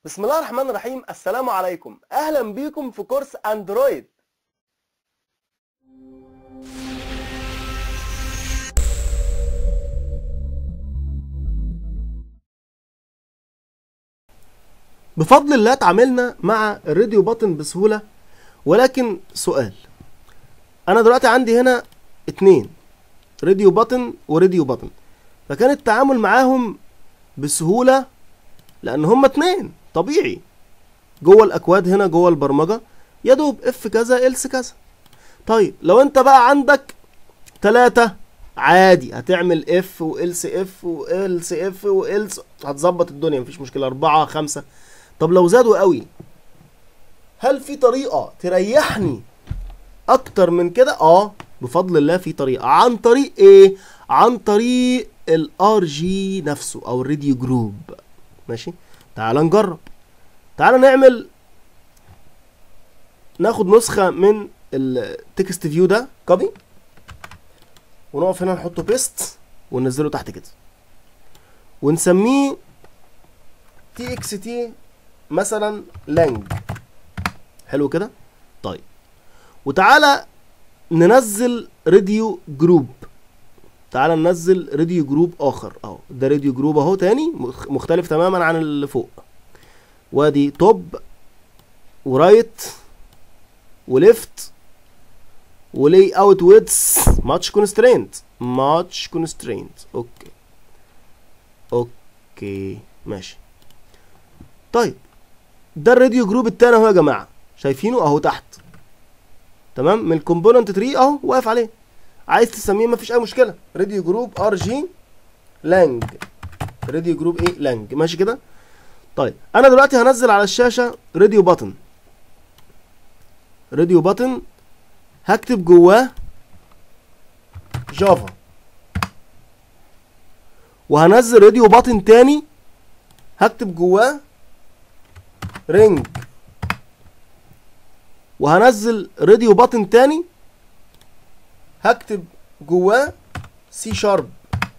بسم الله الرحمن الرحيم السلام عليكم اهلا بيكم في كورس اندرويد بفضل الله اتعاملنا مع الراديو بutton بسهولة ولكن سؤال انا دلوقتي عندي هنا اتنين راديو بutton وراديو بutton فكان التعامل معاهم بسهولة لان هما اتنين طبيعي جوه الاكواد هنا جوه البرمجة يا دوب اف كذا الس كذا طيب لو انت بقى عندك تلاتة عادي هتعمل اف والس اف والس اف والس هتظبط الدنيا مفيش مشكلة اربعة خمسة طب لو زادوا قوي هل في طريقة تريحني اكتر من كده اه بفضل الله في طريقة عن طريق ايه عن طريق الار جي نفسه او الراديو جروب ماشي تعال نجرب تعال نعمل ناخد نسخة من التكست فيو ده كوبي ونقف هنا نحطه بيست وننزله تحت كده ونسميه تي اكس تي مثلا لانج حلو كده طيب وتعالى ننزل راديو جروب تعالى ننزل راديو جروب اخر اهو ده راديو جروب اهو تاني مخ- مختلف تماما عن اللي فوق وادي توب ورايت وليفت ولي اوت ويدز ماتش كونسترينت ماتش كونسترينت اوكي اوكي ماشي طيب ده الراديو جروب التاني اهو يا جماعه شايفينه اهو تحت تمام من الكومبوننت تري اهو واقف عليه عايز تسميه مفيش اي مشكله راديو جروب ار جي لانج راديو جروب ايه لانج ماشي كده طيب انا دلوقتي هنزل على الشاشه راديو بutton راديو بutton هكتب جواه جافا وهنزل راديو بutton تاني هكتب جواه رينج وهنزل راديو بutton تاني هكتب جواه سي شارب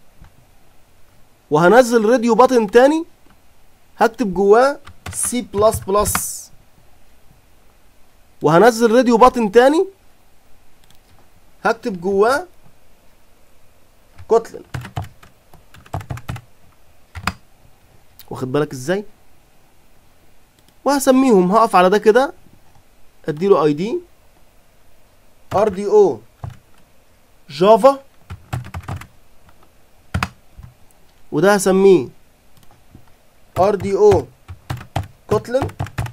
وهنزل راديو بutton تاني هكتب جواه سي بلس بلس وهنزل راديو بutton تاني هكتب جواه كوتلن واخد بالك ازاي وهسميهم هقف على ده كده اديله اي دي ار دي او جافا وده هسميه ار دي او كوتلن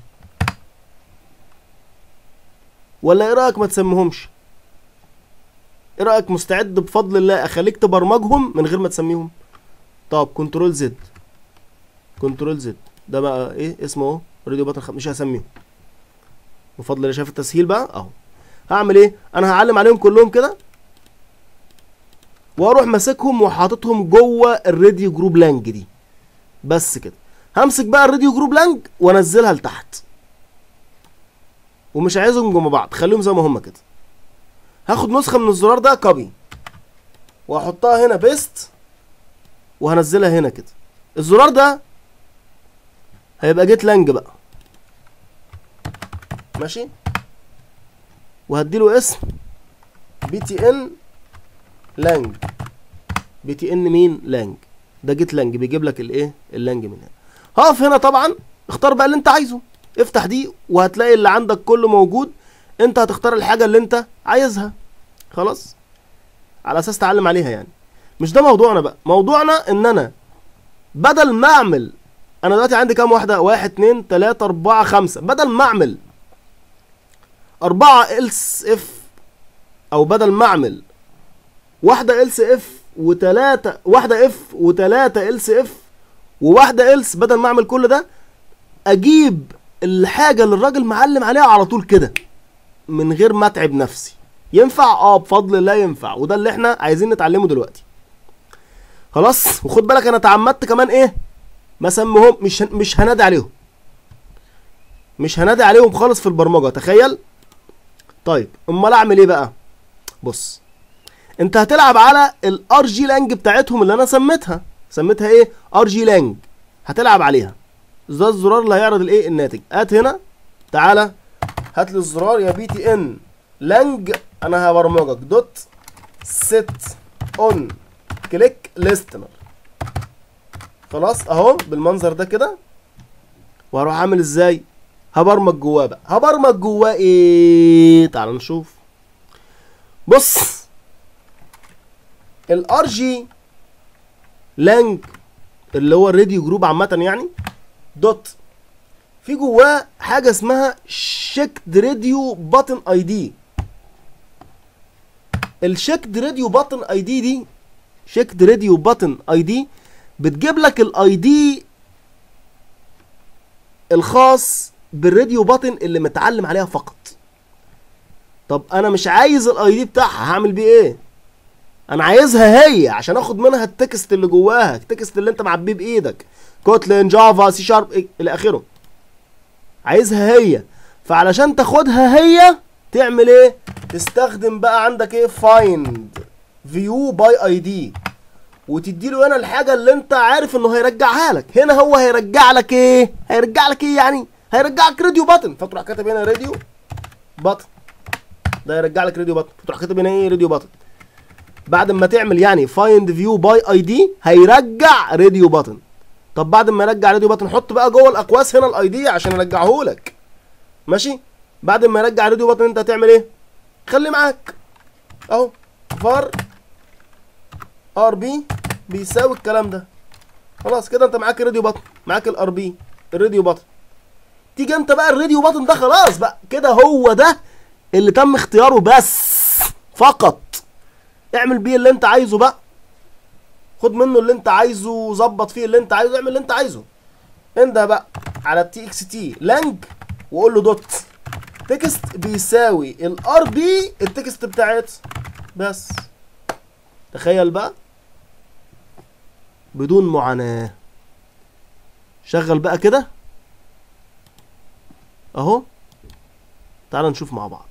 ولا ايه رايك ما تسميهمش ايه رايك مستعد بفضل الله اخليك تبرمجهم من غير ما تسميهم طب كنترول زد كنترول زد ده بقى ايه اسمه اهو راديو بطن خ... مش هسميهم بفضل الله شايف التسهيل بقى اهو هعمل ايه انا هعلم عليهم كلهم كده واروح ماسكهم وحاططهم جوه الراديو جروب لانج دي بس كده همسك بقى الراديو جروب لانج وانزلها لتحت ومش عايزهم جنب بعض خليهم زي ما هما كده هاخد نسخه من الزرار ده كوبي واحطها هنا بيست وهنزلها هنا كده الزرار ده هيبقى جيت لانج بقى ماشي وهديله اسم بي تي ان لانج بي تي ان مين لانج ده جيت لانج بيجيب لك الايه اللانج من هنا هقف هنا طبعا اختار بقى اللي انت عايزه افتح دي وهتلاقي اللي عندك كله موجود انت هتختار الحاجه اللي انت عايزها خلاص على اساس تعلم عليها يعني مش ده موضوعنا بقى موضوعنا ان انا بدل ما اعمل انا دلوقتي عندي كام واحده واحد اتنين تلاته اربعه خمسه بدل ما اعمل اربعه الس اف او بدل ما اعمل واحده الس اف وتلاته واحده اف وتلاته الس اف وواحده الس بدل ما اعمل كل ده اجيب الحاجه اللي الراجل معلم عليها على طول كده من غير ما اتعب نفسي ينفع اه بفضل الله ينفع وده اللي احنا عايزين نتعلمه دلوقتي خلاص وخد بالك انا تعمدت كمان ايه ما سمهم مش مش هنادي عليهم مش هنادي عليهم خالص في البرمجه تخيل طيب امال اعمل ايه بقى بص انت هتلعب على الار جي لانج بتاعتهم اللي انا سميتها سميتها ايه ار جي لانج هتلعب عليها ده الزرار اللي هيعرض الايه الناتج هات هنا تعالى هات لي الزرار يا بي تي ان لانج انا هبرمجك دوت سيت اون كليك ليستنر خلاص اهو بالمنظر ده كده وهروح اعمل ازاي هبرمج جواه بقى هبرمج جواه ايه تعال نشوف بص الار جي لانج اللي هو الراديو جروب عامه يعني دوت في جواه حاجه اسمها شيكد راديو باتن اي دي الشيكد راديو باتن اي دي دي شيكد راديو باتن اي دي بتجيب لك الاي دي الخاص بالراديو باتن اللي متعلم عليها فقط طب انا مش عايز الاي دي بتاعها هعمل بيه ايه انا عايزها هي عشان اخد منها التكست اللي جواها التكست اللي انت معبيه بايدك كوتلين جافا سي شارب إيه الى اخره عايزها هي فعلشان تاخدها هي تعمل ايه تستخدم بقى عندك ايه فايند فيو باي اي دي وتدي له هنا الحاجه اللي انت عارف انه هيرجعها لك هنا هو هيرجع لك ايه هيرجع لك ايه يعني هيرجع لك راديو باتن فتروح كاتب هنا راديو باتن ده يرجع لك راديو باتن فتروح كاتب هنا ايه راديو باتن بعد ما تعمل يعني فايند فيو باي اي دي هيرجع راديو باتن طب بعد ما يرجع راديو باتن حط بقى جوه الاقواس هنا الاي دي عشان يرجعه لك ماشي بعد ما يرجع راديو باتن انت هتعمل ايه خلي معاك اهو فار ار بي بيساوي الكلام ده خلاص كده انت معاك الراديو باتن معاك الار بي الراديو باتن تيجي انت بقى الراديو باتن ده خلاص بقى كده هو ده اللي تم اختياره بس فقط اعمل بيه اللي انت عايزه بقى خد منه اللي انت عايزه ظبط فيه اللي انت عايزه اعمل اللي انت عايزه انده بقى على التي اكس تي لانج وقول له دوت تكست بيساوي الار بي التكست بتاعت بس تخيل بقى بدون معاناة شغل بقى كده اهو تعال نشوف مع بعض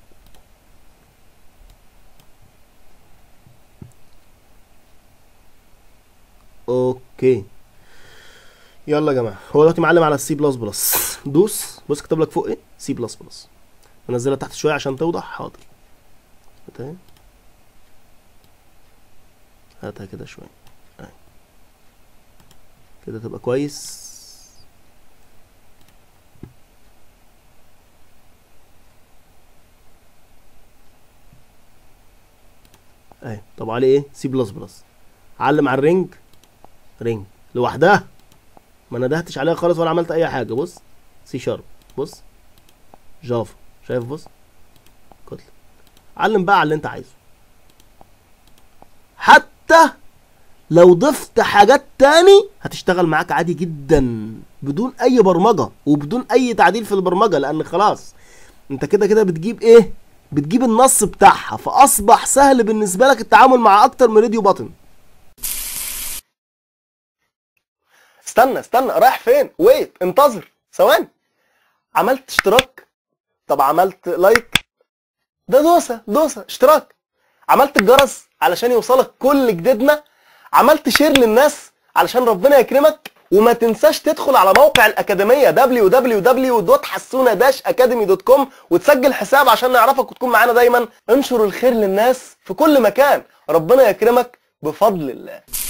اوكي يلا يا جماعه هو دلوقتي معلم على السي بلس بلس دوس بص كتب لك فوق ايه سي بلس بلس منزلها تحت شويه عشان توضح حاضر هاتها هاتها كده شويه اهي كده تبقى كويس اهي طب عليه ايه سي بلس بلس علم على الرينج رينج لوحدها ما ندهتش عليها خالص ولا عملت اي حاجه بص سي شارب بص جافا شايف بص كتله علم بقى على اللي انت عايزه حتى لو ضفت حاجات تاني هتشتغل معاك عادي جدا بدون اي برمجه وبدون اي تعديل في البرمجه لان خلاص انت كده كده بتجيب ايه بتجيب النص بتاعها فاصبح سهل بالنسبه لك التعامل مع اكتر من راديو باتن استنى استنى رايح فين ويت انتظر ثواني عملت اشتراك طب عملت لايك ده دوسه دوسه اشتراك عملت الجرس علشان يوصلك كل جديدنا عملت شير للناس علشان ربنا يكرمك وما تنساش تدخل على موقع الأكاديمية www.حسونة-academy.com وتسجل حساب عشان نعرفك وتكون معانا دايما انشر الخير للناس في كل مكان ربنا يكرمك بفضل الله